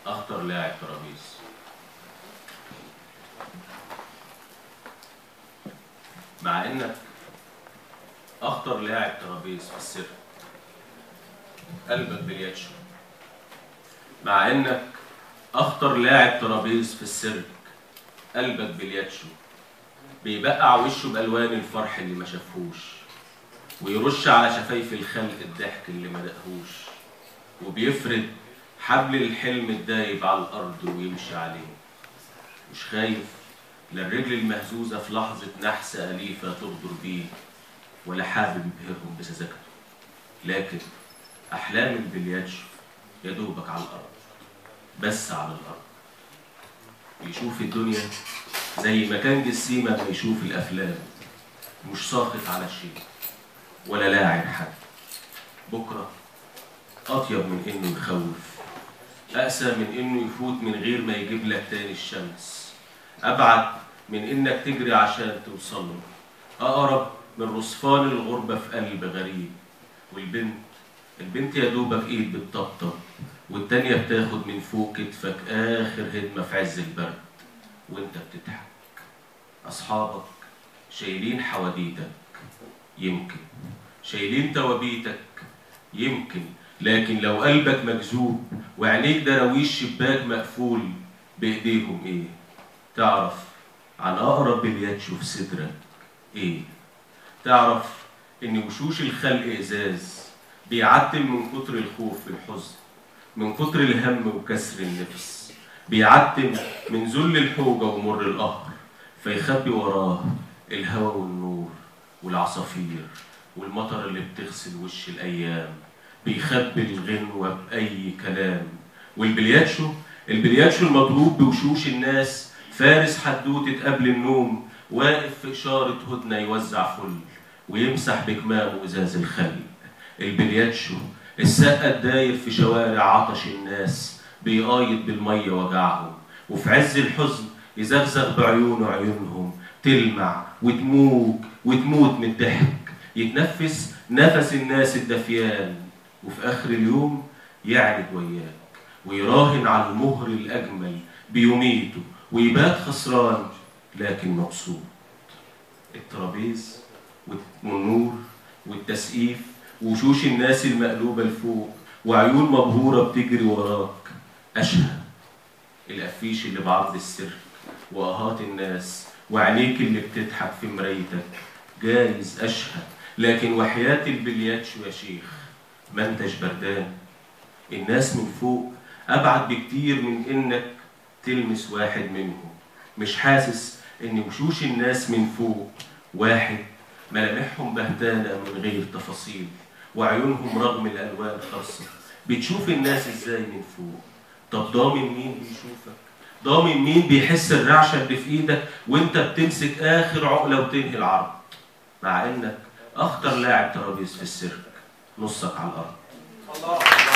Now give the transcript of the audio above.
اخطر لاعب ترابيز مع انك اخطر لاعب ترابيز في السر قلبك بلياتشو مع انك اخطر لاعب ترابيز في السيرك قلبك بلياتشو بيبقع وشه بالوان الفرح اللي ما شافهوش ويرش على شفايف الخلق الضحك اللي ما دقهوش وبيفرد حبل الحلم الدايب على الارض ويمشي عليه مش خايف لا الرجل المهزوزه في لحظه نحس اليفه تغدر بيه ولا حابب يبهرهم بسذاجته لكن احلام البلياتشو يا دوبك على الارض بس على الارض بيشوف الدنيا زي ما كان جسيمة ما يشوف الافلام مش ساخط على شيء ولا لاعب حد بكره اطيب من انه يخوف اقسى من انه يفوت من غير ما يجيب لك تاني الشمس ابعد من انك تجري عشان توصل له اقرب من رصفان الغربه في قلب غريب والبنت البنت يا دوبك ايد بتطبطب والتانية بتاخد من فوق كتفك آخر هدمة في عز البرد وانت بتضحك أصحابك شايلين حواديتك يمكن شايلين توابيتك يمكن لكن لو قلبك مجذوب وعينيك دراويش شباك مقفول بإيديهم إيه تعرف عن أقرب بلياتشو في صدرك إيه تعرف إن وشوش الخلق إزاز بيعتم من كتر الخوف والحزن من كتر الهم وكسر النفس بيعتم من ذل الحوجة ومر القهر فيخبي وراه الهوى والنور والعصافير والمطر اللي بتغسل وش الأيام بيخبي الغنوة بأي كلام والبلياتشو البلياتشو المضروب بوشوش الناس فارس حدوتة قبل النوم واقف في إشارة هدنة يوزع فل ويمسح بكمامه إزاز الخلق البلياتشو السقا الداير في شوارع عطش الناس بيقايد بالمية وجعهم وفي عز الحزن يزغزغ بعيونه عيونهم تلمع وتموج وتموت من الضحك يتنفس نفس الناس الدفيان وفي آخر اليوم يعرض وياك ويراهن على المهر الأجمل بيميته ويبات خسران لكن مبسوط الترابيز والنور والتسقيف وشوش الناس المقلوبة لفوق وعيون مبهورة بتجري وراك أشهى القفيش اللي بعرض السر وآهات الناس وعينيك اللي بتضحك في مرايتك جايز أشهى لكن وحياة البلياتشو يا شيخ ما انتش بردان الناس من فوق أبعد بكتير من إنك تلمس واحد منهم مش حاسس إن وشوش الناس من فوق واحد ملامحهم بهتانة من غير تفاصيل وعيونهم رغم الألوان خاصة بتشوف الناس إزاي من فوق طب ضامن مين بيشوفك ضامن مين بيحس الرعشة اللي في إيدك وإنت بتمسك آخر عقلة وتنهي العرض مع إنك أخطر لاعب ترابيز في السيرك نصك على الأرض الله